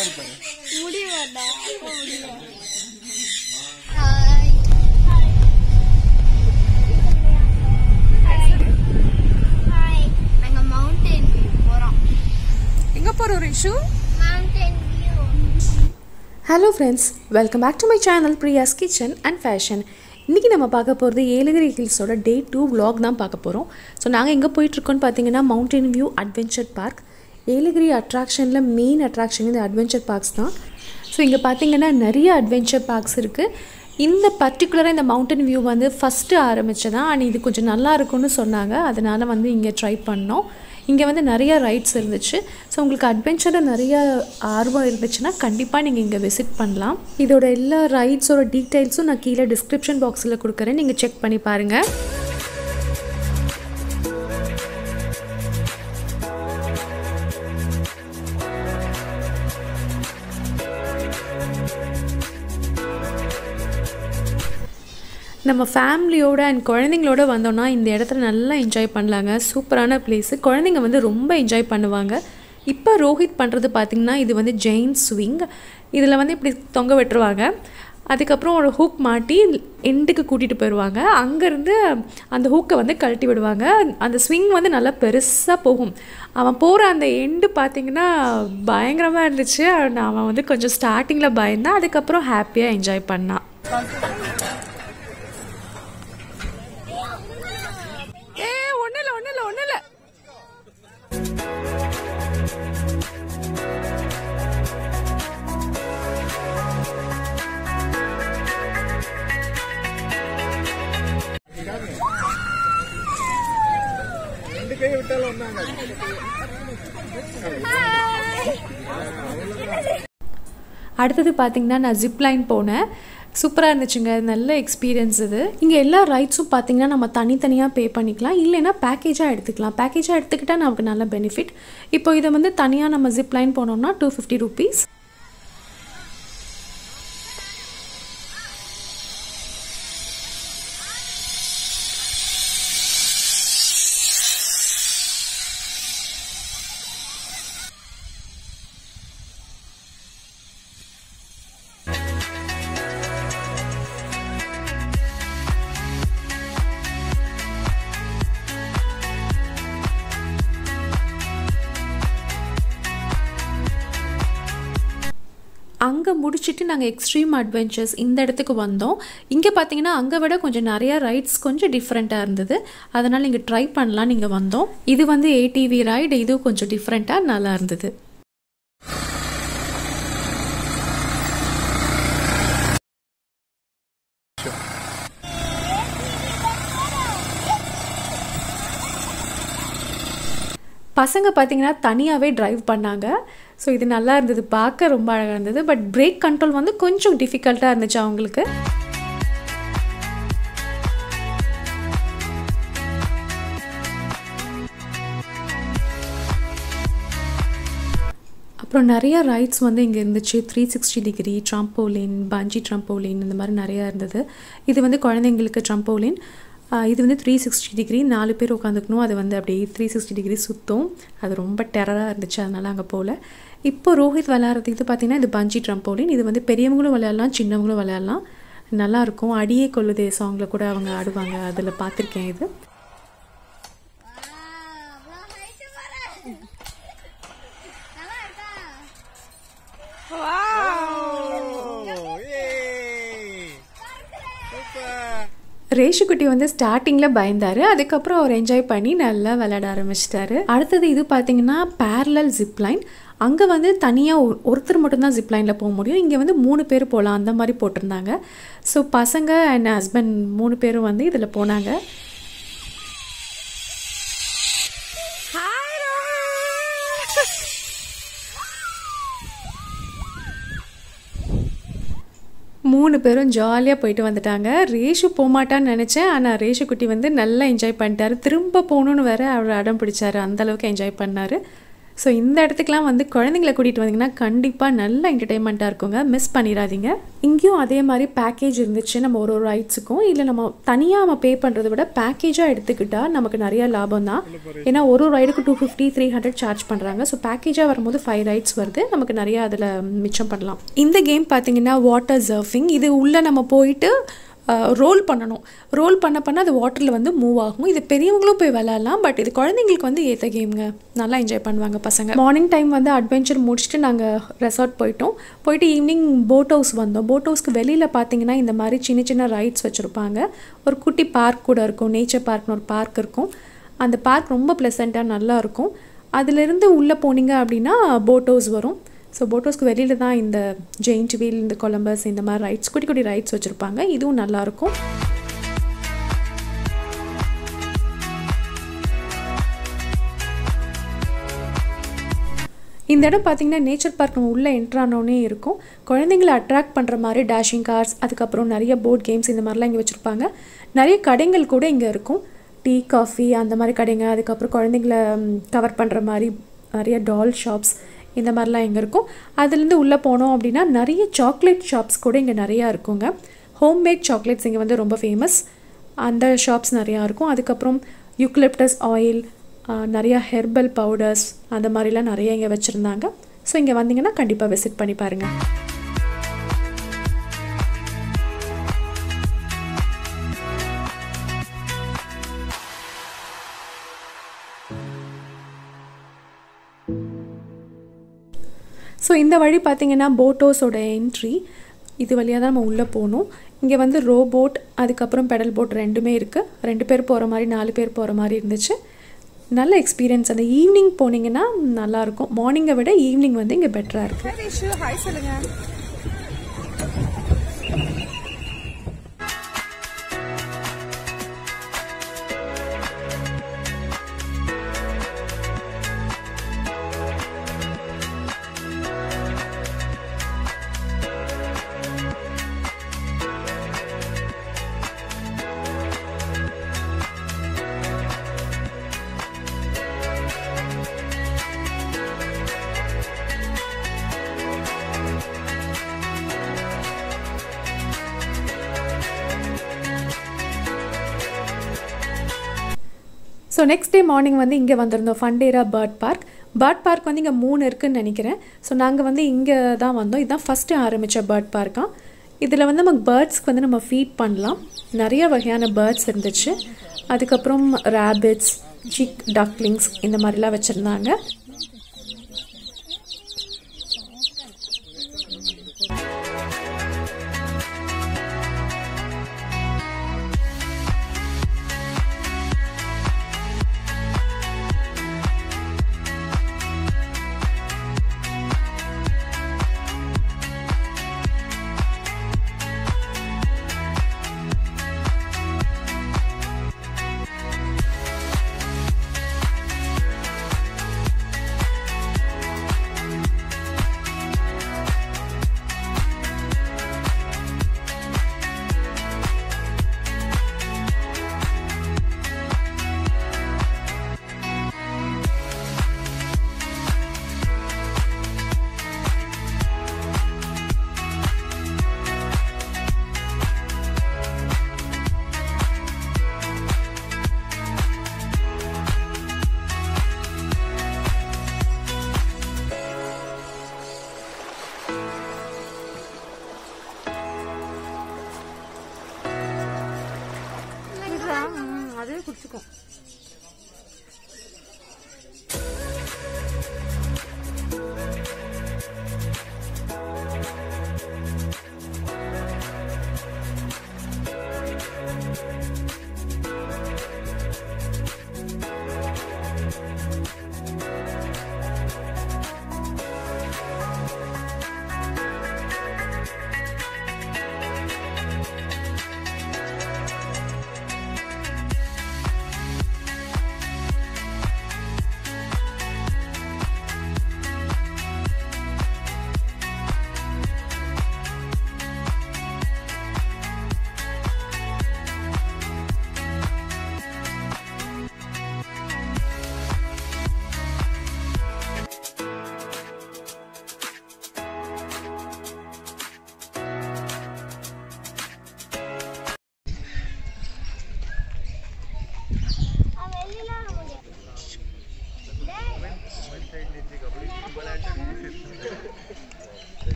முன்னாடி பாரு முடியுமாடா முடியும் நாங்க மவுண்டன் போறோம் எங்கே போகிறோம் Rishu mountain view hello friends welcome back to my channel Priya's kitchen and fashion இன்றைக்கி நம்ம பார்க்க போகிறது ஏலகிரி ஹில்ஸோட டே டூ vlog தான் பார்க்க போகிறோம் ஸோ நாங்கள் எங்கே போயிட்டுருக்கோன்னு பார்த்தீங்கன்னா mountain view adventure park Yelagiri அட்ராக்ஷனில் மெயின் அட்ராக்ஷன் இந்த அட்வென்ச்சர் பார்க்ஸ் தான் ஸோ இங்கே பார்த்தீங்கன்னா நிறைய அட்வென்ச்சர் பார்க்ஸ் இருக்குது இந்த பர்டிகுலராக இந்த மவுண்டன் வியூ வந்து ஃபஸ்ட்டு ஆரம்பிச்சதான் அண்ட் இது கொஞ்சம் நல்லா இருக்கும்னு சொன்னாங்க அதனால் வந்து இங்கே ட்ரை பண்ணோம் இங்கே வந்து நிறைய ரைட்ஸ் இருந்துச்சு ஸோ உங்களுக்கு அட்வென்ச்சரில் நிறைய ஆர்வம் இருந்துச்சுன்னா கண்டிப்பாக நீங்கள் இங்கே விசிட் பண்ணலாம் இதோட எல்லா ரைட்ஸோட டீட்டெயில்ஸும் நான் கீழே டிஸ்கிரிப்ஷன் பாக்ஸில் கொடுக்குறேன் நீங்கள் செக் பண்ணி பாருங்கள் நம்ம ஃபேமிலியோட அண்ட் குழந்தைங்களோட வந்தோம்னா இந்த இடத்துல நல்லா என்ஜாய் பண்ணலாங்க சூப்பரான பிளேஸு குழந்தைங்க வந்து ரொம்ப என்ஜாய் பண்ணுவாங்க இப்போ ரோஹித் பண்ணுறது பார்த்திங்கன்னா இது வந்து ஜெயின் ஸ்விங் இதில் வந்து இப்படி தொங்க விட்டுருவாங்க அதுக்கப்புறம் ஒரு ஹூக் மாட்டி எண்டுக்கு கூட்டிகிட்டு போயிடுவாங்க அங்கேருந்து அந்த ஹூக்கை வந்து கழட்டி விடுவாங்க அந்த ஸ்விங் வந்து நல்லா பெருசாக போகும் அவன் போகிற அந்த எண்டு பார்த்திங்கன்னா பயங்கரமாக இருந்துச்சு அவன் வந்து கொஞ்சம் ஸ்டார்டிங்கில் பயந்தான் அதுக்கப்புறம் ஹாப்பியாக என்ஜாய் பண்ணான் ஏ ஒண்ணு இல்ல ஒண்ணு இல்ல ஒண்ணு இல்ல ரெண்டு கை விட்டாலும் வந்தாங்க அடுத்தது பார்த்தீங்கன்னா நான் ஜிப் லைன் போனேன் சூப்பராக இருந்துச்சுங்க நல்ல எக்ஸ்பீரியன்ஸ் இது இங்கே எல்லா ரைட்ஸும் பார்த்தீங்கன்னா நம்ம தனித்தனியாக பே பண்ணிக்கலாம் இல்லைன்னா பேக்கேஜாக எடுத்துக்கலாம் பேக்கேஜாக எடுத்துக்கிட்டால் நமக்கு நல்ல பெனிஃபிட் இப்போ இதை வந்து தனியாக நம்ம ஜிப் லைன் போனோம்னா டூ ஃபிஃப்டி ருபீஸ் அங்கே முடிச்சுட்டு நாங்கள் எக்ஸ்ட்ரீம் அட்வென்ச்சர்ஸ் இந்த இடத்துக்கு வந்தோம் இங்கே பார்த்தீங்கன்னா அங்கே விட கொஞ்சம் நிறையா ரைட்ஸ் கொஞ்சம் டிஃப்ரெண்ட்டாக இருந்தது அதனால் நீங்கள் ட்ரை பண்ணலாம் நீங்கள் வந்தோம் இது வந்து ஏடிவி ரைடு இதுவும் கொஞ்சம் டிஃப்ரெண்ட்டாக நல்லா இருந்தது பசங்க பார்த்தீங்கன்னா தனியாகவே டிரைவ் பண்ணாங்க ஸோ இது நல்லா இருந்தது பார்க்க ரொம்ப அழகாக இருந்தது பட் பிரேக் கண்ட்ரோல் வந்து கொஞ்சம் டிஃபிகல்ட்டாக இருந்துச்சு அவங்களுக்கு அப்புறம் நிறைய ரைட்ஸ் வந்து இங்கே இருந்துச்சு three sixty degree trampoline bungee trampoline இந்த மாதிரி நிறையா இருந்தது இது வந்து குழந்தைங்களுக்கு ட்ரம்போலின் இது வந்து த்ரீ சிக்ஸ்டி டிகிரி நாலு பேர் உட்காந்துக்கணும் அது வந்து அப்படியே த்ரீ சிக்ஸ்டி டிகிரி சுற்றும் அது ரொம்ப டெரராக இருந்துச்சு அதனால் அங்கே போகல இப்போ ரோஹித் விளையாடுறது இது பார்த்திங்கன்னா இது பஞ்சி ட்ரம்போலின் இது வந்து பெரியவங்களும் விளையாடலாம் சின்னவங்களும் விளையாடலாம் நல்லாயிருக்கும் அடியே கொள்ளுதே சாங்கில் கூட அவங்க ஆடுவாங்க அதில் பார்த்துருக்கேன் இது நல்லா இருக்கா சூப்பர் ரேஷுக்குட்டி வந்து ஸ்டார்டிங்கில் பயந்தார் அதுக்கப்புறம் அவர் என்ஜாய் பண்ணி நல்லா விளையாட ஆரம்பிச்சிட்டாரு அடுத்தது இது பார்த்தீங்கன்னா பேரலல் ஜிப்லைன் அங்கே வந்து தனியாக ஒருத்தர் மட்டும்தான் ஜிப்லைனில் போக முடியும் இங்கே வந்து மூணு பேர் போகலாம் அந்த மாதிரி போட்டிருந்தாங்க ஸோ பசங்க அண்ட் ஹஸ்பண்ட் மூணு பேரும் வந்து இதில் போனாங்க மூணு பேரும் ஜாலியாக போயிட்டு வந்துட்டாங்க ரேஷு போகமாட்டான்னு நினச்சேன் ஆனால் ரேஷு குட்டி வந்து நல்லா என்ஜாய் பண்ணிட்டாரு திரும்ப போகணுன்னு வேற அவர் அடம் பிடிச்சாரு அந்த அளவுக்கு என்ஜாய் பண்ணார் ஸோ இந்த இடத்துக்குலாம் வந்து குழந்தைங்கள கூட்டிகிட்டு வந்தீங்கன்னா கண்டிப்பாக நல்ல என்டர்டெயின்மெண்ட்டாக இருக்குங்க மிஸ் பண்ணிடாதீங்க இங்கேயும் அதே மாதிரி பேக்கேஜ் இருந்துச்சு நம்ம ஒரு ஒரு ரைட்ஸுக்கும் இல்லை நம்ம தனியாக நம்ம பே பண்ணுறதை விட பேக்கேஜாக எடுத்துக்கிட்டால் நமக்கு நிறைய லாபம் தான் ஏன்னா ஒரு ஒரு ரைடுக்கு two fifty three hundred charge பண்ணுறாங்க ஸோ பேக்கேஜாக வரும்போது ஃபைவ் ரைட்ஸ் வருது நமக்கு நிறைய அதில் மிச்சம் பண்ணலாம் இந்த கேம் பார்த்தீங்கன்னா வாட்டர் சர்ஃபிங் இது உள்ளே நம்ம போயிட்டு ரோல் பண்ணணும் ரோல் பண்ண பண்ண அது வாட்டரில் வந்து மூவ் ஆகும் இது பெரியவங்களும் போய் விளாட்லாம் பட் இது குழந்தைங்களுக்கு வந்து ஏற்ற கேமுங்க நல்லா என்ஜாய் பண்ணுவாங்க பசங்க மார்னிங் டைம் வந்து அட்வென்ச்சர் முடிச்சுட்டு நாங்கள் ரெசார்ட் போயிட்டோம் போயிட்டு ஈவினிங் போட் ஹவுஸ் வந்தோம் போட் ஹவுஸ்க்கு வெளியில் பார்த்தீங்கன்னா இந்த மாதிரி சின்ன சின்ன ரைட்ஸ் வச்சுருப்பாங்க ஒரு குட்டி பார்க் கூட இருக்கும் நேச்சர் பார்க்னு ஒரு பார்க் இருக்கும் அந்த பார்க் ரொம்ப ப்ளசண்ட்டாக நல்லா இருக்கும் அதுலேருந்து உள்ளே போனீங்க அப்படின்னா போட் ஹவுஸ் வரும் ஸோ போட் ஹவுஸ்க்கு வெளியில் தான் இந்த ஜெயிண்ட் வீல் இந்த கொலம்பஸ் இந்த மாதிரி ரைட்ஸ் குட்டி குட்டி ரைட்ஸ் வச்சுருப்பாங்க இதுவும் நல்லாயிருக்கும் இந்த இடம் பார்த்தீங்கன்னா நேச்சர் பார்க் நம்ம உள்ளே என்ட்ரானோடனே இருக்கும் குழந்தைங்களை அட்ராக்ட் பண்ணுற மாதிரி டேஷிங் கார்ஸ் அதுக்கப்புறம் நிறைய போர்ட் கேம்ஸ் இந்த மாதிரிலாம் இங்கே வச்சுருப்பாங்க நிறைய கடைகள் கூட இங்கே இருக்கும் டீ காஃபி அந்த மாதிரி கடைங்க அதுக்கப்புறம் குழந்தைங்கள கவர் பண்ணுற மாதிரி நிறைய டால் ஷாப்ஸ் இந்த மாதிரிலாம் இங்கே இருக்கும் அதுலேருந்து உள்ளே போனோம் அப்படின்னா நிறைய சாக்லேட் ஷாப்ஸ் கூட இங்கே நிறையா இருக்குங்க ஹோம்மேட் சாக்லேட்ஸ் இங்கே வந்து ரொம்ப ஃபேமஸ் அந்த ஷாப்ஸ் நிறையா இருக்கும் அதுக்கப்புறம் யூக்லிப்டஸ் ஆயில் நிறையா ஹெர்பல் பவுடர்ஸ் அந்த மாதிரிலாம் நிறைய இங்கே வச்சுருந்தாங்க ஸோ இங்கே வந்தீங்கன்னா கண்டிப்பாக விசிட் பண்ணி பாருங்கள் ஸோ இந்த வழி பார்த்தீங்கன்னா போட்டோஸோட என்ட்ரி இது வழியாக தான் நம்ம உள்ளே போகணும் இங்கே வந்து ரோ போட் அதுக்கப்புறம் பெடல் போட் ரெண்டுமே இருக்குது ரெண்டு பேர் போகிற மாதிரி நாலு பேர் போகிற மாதிரி இருந்துச்சு நல்ல எக்ஸ்பீரியன்ஸ் அந்த ஈவினிங் போனீங்கன்னா நல்லாயிருக்கும் மார்னிங்கை விட ஈவினிங் வந்து இங்கே பெட்டராக இருக்குது ஹரிஷு ஹாய் சொல்லுங்க ஸோ நெக்ஸ்ட் டே மார்னிங் வந்து இங்கே வந்திருந்தோம் ஃபண்டேரா பேர்ட் பார்க் பேர்ட் பார்க் வந்து இங்கே மூணு இருக்குதுன்னு நினைக்கிறேன் ஸோ நாங்கள் வந்து இங்கே தான் வந்தோம் இதுதான் ஃபஸ்ட்டு ஆரம்பித்த பேர்ட் பார்க்காக இதில் வந்து நமக்கு பேர்ட்ஸ்க்கு வந்து நம்ம ஃபீட் பண்ணலாம் நிறைய வகையான பேர்ட்ஸ் இருந்துச்சு அதுக்கப்புறம் ரேபிட்ஸ் சிக் டக்லிங்ஸ் இந்த மாதிரிலாம் வச்சுருந்தாங்க அதுவே குடிச்சுக்கும்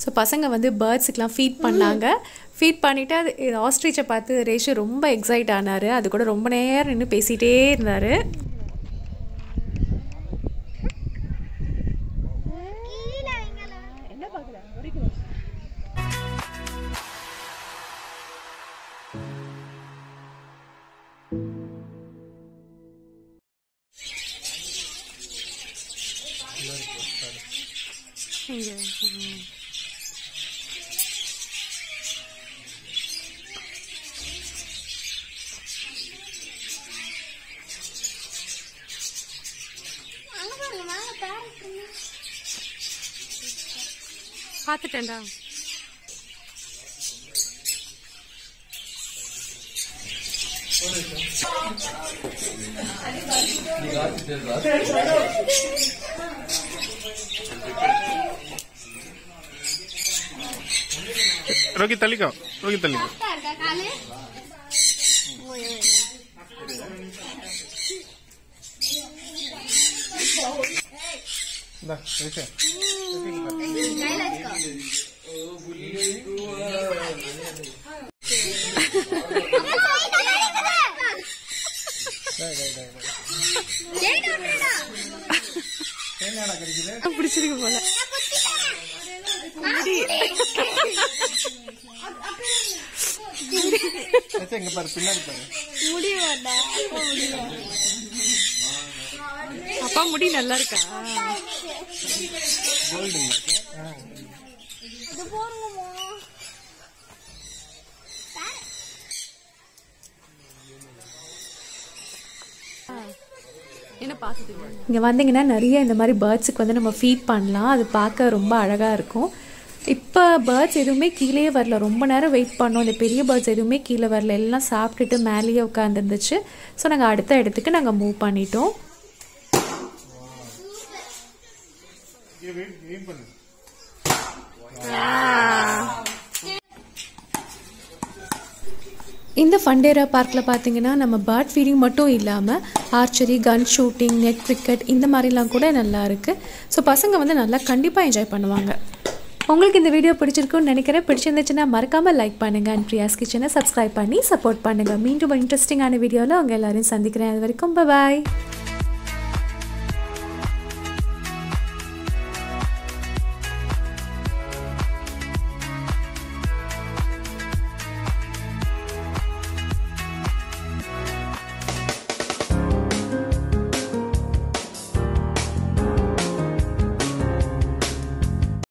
ஸோ பசங்க வந்து பேர்ட்ஸுக்கெலாம் ஃபீட் பண்ணாங்க ஃபீட் பண்ணிவிட்டு அது ஆஸ்ட்ரிச்சை பார்த்து ரேஷு ரொம்ப எக்ஸைட் ஆனார் அது கூட ரொம்ப நேரம் நின்று பேசிகிட்டே இருந்தார் பார்த்துட்டேன்டா ரோகி தள்ளிக்கோ ரோகி தள்ளிக்கோ இந்தா, ரைட்டு. தேங்காய் கிடைக்குது பிடிச்சிருக்கு போல ஏச்சா, இங்க பாரு பின்னாடி பாரு அப்பா முடி நல்லா இருக்கா கோல்டுங்களாக்கா ஆ. என்ன பார்த்துட்டு இங்கே வந்தீங்கன்னா நிறைய இந்த மாதிரி பேர்ட்ஸுக்கு வந்து நம்ம ஃபீட் பண்ணலாம் அது பார்க்க ரொம்ப அழகாக இருக்கும் இப்போ பேர்ட்ஸ் எதுவுமே கீழே வரல ரொம்ப நேரம் வெயிட் பண்ணோம் இந்த பெரிய பேர்ட்ஸ் எதுவுமே கீழே வரல எல்லாம் சாப்பிட்டுட்டு மேலேயே உட்காந்துருந்துச்சு ஸோ நாங்கள் அடுத்த இடத்துக்கு நாங்கள் மூவ் பண்ணிட்டோம் இங்க வெயிட் வெயிட் பண்ணு இந்த ஃபண்டேரா பார்க்கில் பார்த்தீங்கன்னா நம்ம பேர்ட் ஃபீடிங் மட்டும் இல்லாமல் archery gun shooting net cricket இந்த மாதிரிலாம் கூட நல்லா இருக்குது ஸோ பசங்க வந்து நல்லா கண்டிப்பாக என்ஜாய் பண்ணுவாங்க உங்களுக்கு இந்த வீடியோ பிடிச்சிருக்குன்னு நினைக்கிறேன் பிடிச்சிருந்துச்சுன்னா மறக்காமல் லைக் பண்ணுங்கள் அண்ட் பிரியாஸ் கிச்சனை சப்ஸ்கிரைப் பண்ணி சப்போர்ட் பண்ணுங்கள் மீண்டும் இன்ட்ரெஸ்டிங்கான வீடியோவில் உங்கள் எல்லாரையும் சந்திக்கிறேன் அது வரைக்கும் பாய்